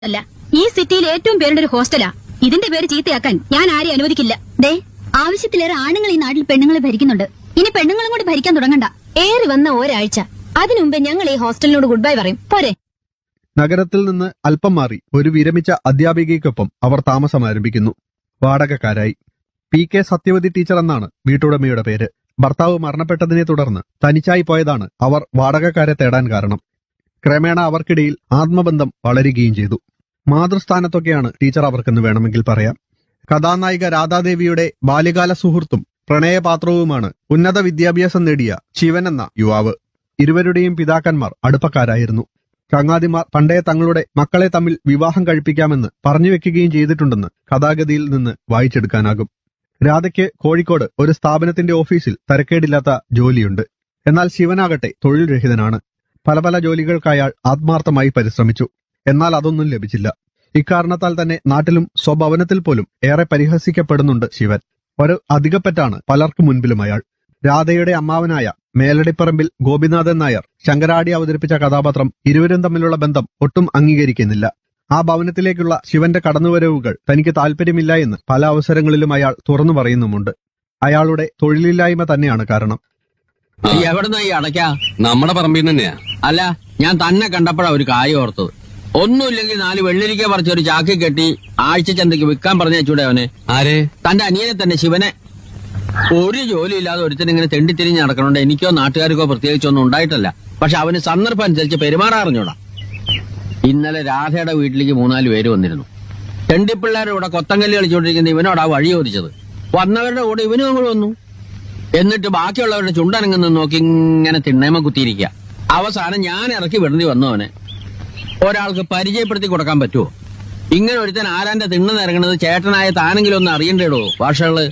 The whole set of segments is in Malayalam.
അല്ല ഈ സിറ്റിയിൽ ഏറ്റവും പേരുടെ ഒരു ഹോസ്റ്റലാ ഇതിന്റെ പേര് ചീത്തയാക്കാൻ ഞാൻ ആരെയും അനുവദിക്കില്ല ദേ ആവശ്യത്തിലേറെ ആണുങ്ങൾ ഈ നാട്ടിൽ പെണ്ണുങ്ങളെ ഭരിക്കുന്നുണ്ട് ഇനി പെണ്ണുങ്ങളും കൂടി ഭരിക്കാൻ തുടങ്ങണ്ട ഏറി വന്ന ഒരാഴ്ച അതിനു മുമ്പേ ഞങ്ങൾ ഈ ഹോസ്റ്റലിനോട് ഗുഡ് ബൈ പറയും പോരെ നഗരത്തിൽ നിന്ന് അല്പം മാറി ഒരു വിരമിച്ച അധ്യാപികയ്ക്കൊപ്പം അവർ താമസം ആരംഭിക്കുന്നു വാടകക്കാരായി പി കെ സത്യവതി ടീച്ചർ എന്നാണ് വീട്ടുടമയുടെ പേര് ഭർത്താവ് മരണപ്പെട്ടതിനെ തുടർന്ന് തനിച്ചായി പോയതാണ് അവർ വാടകക്കാരെ തേടാൻ കാരണം ക്രമേണ അവർക്കിടയിൽ ആത്മബന്ധം വളരുകയും ചെയ്തു മാതൃസ്ഥാനത്തൊക്കെയാണ് ടീച്ചർ അവർക്കെന്ന് വേണമെങ്കിൽ പറയാം കഥാനായിക രാധാദേവിയുടെ ബാല്യകാല സുഹൃത്തും പ്രണയപാത്രവുമാണ് ഉന്നത വിദ്യാഭ്യാസം നേടിയ ശിവൻ എന്ന യുവാവ് ഇരുവരുടെയും പിതാക്കന്മാർ അടുപ്പക്കാരായിരുന്നു ചങ്ങാതിമാർ പണ്ടേ തങ്ങളുടെ മക്കളെ തമ്മിൽ വിവാഹം കഴിപ്പിക്കാമെന്ന് പറഞ്ഞു വെക്കുകയും ചെയ്തിട്ടുണ്ടെന്ന് കഥാഗതിയിൽ നിന്ന് വായിച്ചെടുക്കാനാകും രാധയ്ക്ക് കോഴിക്കോട് ഒരു സ്ഥാപനത്തിന്റെ ഓഫീസിൽ തരക്കേടില്ലാത്ത ജോലിയുണ്ട് എന്നാൽ ശിവനാകട്ടെ തൊഴിൽ രഹിതനാണ് പല പല ജോലികൾക്ക് അയാൾ ആത്മാർത്ഥമായി പരിശ്രമിച്ചു എന്നാൽ അതൊന്നും ലഭിച്ചില്ല ഇക്കാരണത്താൽ തന്നെ നാട്ടിലും സ്വഭവനത്തിൽ പോലും ഏറെ പരിഹസിക്കപ്പെടുന്നുണ്ട് ശിവൻ ഒരു അധികപ്പറ്റാണ് പലർക്കു മുൻപിലും അയാൾ രാധയുടെ അമ്മാവനായ മേലടിപ്പറമ്പിൽ ഗോപിനാഥൻ നായർ ശങ്കരാടി അവതരിപ്പിച്ച കഥാപാത്രം ഇരുവരും തമ്മിലുള്ള ബന്ധം ഒട്ടും അംഗീകരിക്കുന്നില്ല ആ ഭവനത്തിലേക്കുള്ള ശിവന്റെ കടന്നുവരവുകൾ തനിക്ക് താല്പര്യമില്ല എന്ന് പല അവസരങ്ങളിലും അയാൾ തുറന്നു പറയുന്നുമുണ്ട് അയാളുടെ തൊഴിലില്ലായ്മ തന്നെയാണ് കാരണം എവിടുന്ന ഈ അടയ്ക്ക നമ്മുടെ പറമ്പിൽ തന്നെയാ അല്ല ഞാൻ തന്നെ കണ്ടപ്പോഴാ ഒരു കാര്യം ഓർത്തത് ഒന്നുമില്ലെങ്കിൽ നാല് വെള്ളരിക്ക പറിച്ച് ഒരു ചാക്കി കെട്ടി ആഴ്ച ചന്തയ്ക്ക് വിൽക്കാൻ പറഞ്ഞേച്ചൂടെ അവനെ ആരെ തന്റെ അനിയനെ തന്നെ ശിവനെ ഒരു ജോലി ഇല്ലാതെ ഒരുത്തൻ ഇങ്ങനെ തെണ്ടിത്തിരിഞ്ഞ് നടക്കണോണ്ട് എനിക്കോ നാട്ടുകാർക്കോ പ്രത്യേകിച്ചൊന്നും ഉണ്ടായിട്ടല്ല പക്ഷെ അവന് സന്ദർഭം അനുസരിച്ച് പെരുമാറാറിഞ്ഞൂടാ ഇന്നലെ രാധയുടെ വീട്ടിലേക്ക് മൂന്നാല് പേര് വന്നിരുന്നു തെണ്ടിപ്പിള്ളേരുടെ കൂടെ കൊത്തങ്കല്ല് കളിച്ചുകൊണ്ടിരിക്കുന്ന ഇവനോടാ വഴി ചോദിച്ചത് വന്നവരുടെ കൂടെ ഇവനും അങ്ങോട്ട് വന്നു എന്നിട്ട് ബാക്കിയുള്ളവരുടെ ചുണ്ടനങ്ങുന്ന നോക്കി ഇങ്ങനെ തിണ്ണേമ കുത്തിയിരിക്കുക അവസാനം ഞാൻ ഇറക്കി വിടേണ്ടി വന്നു അവനെ ഒരാൾക്ക് പരിചയപ്പെടുത്തി കൊടുക്കാൻ പറ്റുമോ ഇങ്ങനെ ഒരുത്തൻ ആരാന്റെ തിണ്ണ് നിരങ്ങണത് ചേട്ടനായ താനെങ്കിലും ഒന്ന് അറിയണ്ടേടോ ഭാഷകള്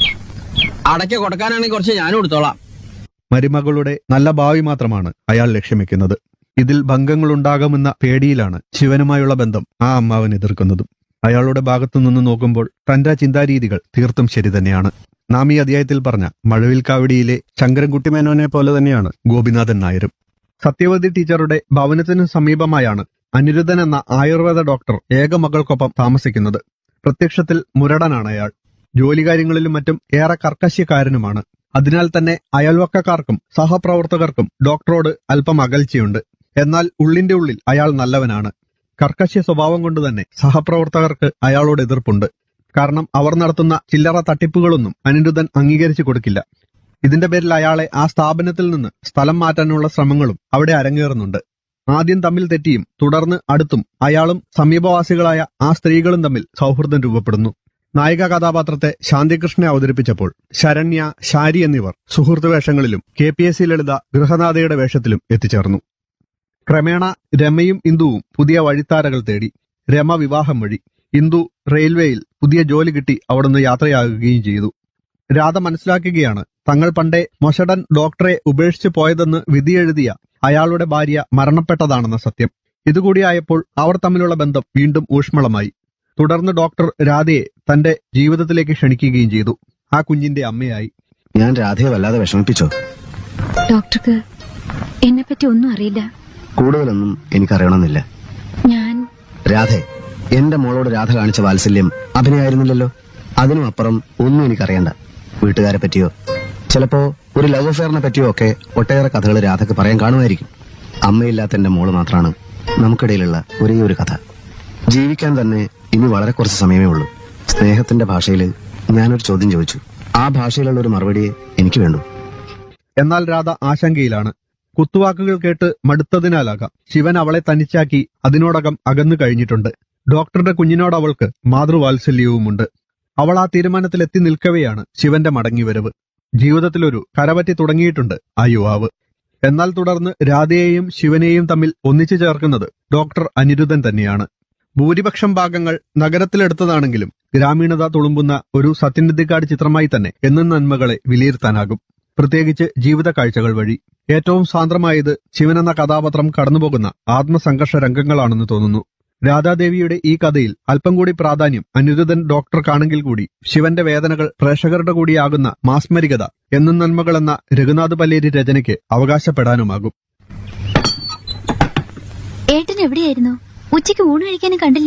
അടയ്ക്ക കൊടുക്കാനാണെങ്കിൽ കുറച്ച് ഞാനും എടുത്തോളാം മരുമകളുടെ നല്ല ഭാവി മാത്രമാണ് അയാൾ ലക്ഷ്യം വെക്കുന്നത് ഇതിൽ ഭംഗങ്ങളുണ്ടാകുമെന്ന പേടിയിലാണ് ശിവനുമായുള്ള ബന്ധം ആ അമ്മാവൻ എതിർക്കുന്നതും അയാളുടെ ഭാഗത്തു നിന്ന് നോക്കുമ്പോൾ തന്റെ ചിന്താരീതികൾ തീർത്തും ശരി തന്നെയാണ് നാം ഈ അധ്യായത്തിൽ പറഞ്ഞ മഴവിൽക്കാവടിയിലെ ശങ്കരൻകുട്ടി മേനോനെ പോലെ തന്നെയാണ് ഗോപിനാഥൻ നായരും സത്യവതി ടീച്ചറുടെ ഭവനത്തിനു സമീപമായാണ് അനിരുദ്ധൻ എന്ന ആയുർവേദ ഡോക്ടർ ഏക മകൾക്കൊപ്പം താമസിക്കുന്നത് പ്രത്യക്ഷത്തിൽ മുരടനാണ് അയാൾ ജോലികാര്യങ്ങളിലും മറ്റും ഏറെ കർക്കശ്യക്കാരനുമാണ് അതിനാൽ തന്നെ അയൽവക്കക്കാർക്കും സഹപ്രവർത്തകർക്കും ഡോക്ടറോട് അല്പം അകൽച്ചയുണ്ട് എന്നാൽ ഉള്ളിന്റെ ഉള്ളിൽ അയാൾ നല്ലവനാണ് കർക്കശ്യ സ്വഭാവം കൊണ്ട് തന്നെ സഹപ്രവർത്തകർക്ക് അയാളോട് എതിർപ്പുണ്ട് കാരണം അവർ നടത്തുന്ന ചില്ലറ തട്ടിപ്പുകളൊന്നും അനിരുദ്ധൻ അംഗീകരിച്ചു കൊടുക്കില്ല ഇതിന്റെ പേരിൽ അയാളെ ആ സ്ഥാപനത്തിൽ നിന്ന് സ്ഥലം മാറ്റാനുള്ള ശ്രമങ്ങളും അവിടെ അരങ്ങേറുന്നുണ്ട് ആദ്യം തമ്മിൽ തെറ്റിയും തുടർന്ന് അടുത്തും അയാളും സമീപവാസികളായ ആ സ്ത്രീകളും തമ്മിൽ സൗഹൃദം രൂപപ്പെടുന്നു നായിക കഥാപാത്രത്തെ ശാന്തികൃഷ്ണനെ അവതരിപ്പിച്ചപ്പോൾ ശരണ്യ ശാരി എന്നിവർ സുഹൃത്ത് വേഷങ്ങളിലും K P S C Lalitha ഗൃഹനാഥയുടെ വേഷത്തിലും എത്തിച്ചേർന്നു ക്രമേണ രമയും ഇന്ദുവും പുതിയ വഴിത്താരകൾ തേടി രമ വിവാഹം വഴി ഇന്ദു റെയിൽവേയിൽ പുതിയ ജോലി കിട്ടി അവിടുന്ന് യാത്രയാകുകയും ചെയ്തു രാധ മനസ്സിലാക്കുകയാണ് തങ്ങൾ പണ്ടേ മൊഷടൻ ഡോക്ടറെ ഉപേക്ഷിച്ചു പോയതെന്ന് വിധിയെഴുതിയ അയാളുടെ ഭാര്യ മരണപ്പെട്ടതാണെന്ന സത്യം ഇതുകൂടിയായപ്പോൾ അവർ തമ്മിലുള്ള ബന്ധം വീണ്ടും ഊഷ്മളമായി തുടർന്ന് ഡോക്ടർ രാധയെ തന്റെ ജീവിതത്തിലേക്ക് ക്ഷണിക്കുകയും ചെയ്തു ആ കുഞ്ഞിന്റെ അമ്മയായി ഞാൻ രാധയെ വല്ലാതെ വിഷമിപ്പിച്ചോ ഡോക്ടർക്ക് എന്നെ പറ്റി ഒന്നും അറിയില്ല കൂടുതലൊന്നും എനിക്കറിയണമെന്നില്ല ഞാൻ രാധെ എന്റെ മോളോട് രാധ കാണിച്ച വാത്സല്യം അഭിനയായിരുന്നില്ലല്ലോ അതിനും അപ്പുറം ഒന്നും എനിക്കറിയണ്ട വീട്ടുകാരെ പറ്റിയോ ചിലപ്പോ ഒരു ലവ് അഫെയറിനെ പറ്റിയോ ഒക്കെ ഒട്ടേറെ കഥകൾ രാധക്ക് പറയാൻ കാണുമായിരിക്കും അമ്മയില്ലാത്ത എന്റെ മോള് മാത്രമാണ് നമുക്കിടയിലുള്ള ഒരേ ഒരു കഥ ജീവിക്കാൻ തന്നെ ഇനി വളരെ കുറച്ച് സമയമേ ഉള്ളൂ സ്നേഹത്തിന്റെ ഭാഷയിൽ ഞാനൊരു ചോദ്യം ചോദിച്ചു ആ ഭാഷയിലുള്ള ഒരു മറുപടിയെ എനിക്ക് വേണ്ടു എന്നാൽ രാധ ആശങ്കയിലാണ് കുത്തുവാക്കുകൾ കേട്ട് മടുത്തതിനാലാകാം ശിവൻ അവളെ തനിച്ചാക്കി അതിനോടകം അകന്നു കഴിഞ്ഞിട്ടുണ്ട് ഡോക്ടറുടെ കുഞ്ഞിനോട് അവൾക്ക് മാതൃവാത്സല്യവുമുണ്ട് അവൾ ആ തീരുമാനത്തിൽ എത്തി നിൽക്കവെയാണ് ശിവന്റെ മടങ്ങിവരവ് ജീവിതത്തിലൊരു കരപറ്റി തുടങ്ങിയിട്ടുണ്ട് ആ യുവാവ് എന്നാൽ തുടർന്ന് രാധയെയും ശിവനെയും തമ്മിൽ ഒന്നിച്ചു ചേർക്കുന്നത് ഡോക്ടർ അനിരുദ്ധൻ തന്നെയാണ് ഭൂരിപക്ഷം ഭാഗങ്ങൾ നഗരത്തിലെടുത്തതാണെങ്കിലും ഗ്രാമീണത തുളുമ്പുന്ന ഒരു സത്യനിധിക്കാട് ചിത്രമായി തന്നെ എന്നും നന്മകളെ വിലയിരുത്താനാകും പ്രത്യേകിച്ച് ജീവിത കാഴ്ചകൾ വഴി ഏറ്റവും സാന്ദ്രമായത് ശിവനെന്ന കഥാപാത്രം കടന്നുപോകുന്ന ആത്മസംഘർഷ രംഗങ്ങളാണെന്ന് തോന്നുന്നു രാധാദേവിയുടെ ഈ കഥയിൽ അല്പം കൂടി പ്രാധാന്യം അനിരുദ്ധൻ ഡോക്ടർക്കാണെങ്കിൽ കൂടി ശിവന്റെ വേദനകൾ പ്രേക്ഷകരുടെ കൂടിയാകുന്ന മാസ്മരികത എന്നും നന്മകൾ എന്ന രഘുനാഥ് പല്ലേരി രചനയ്ക്ക് അവകാശപ്പെടാനുമാകും ഏട്ടൻ എവിടെയായിരുന്നു ഉച്ചയ്ക്ക് ഊണ് കഴിക്കാനും കണ്ടില്ല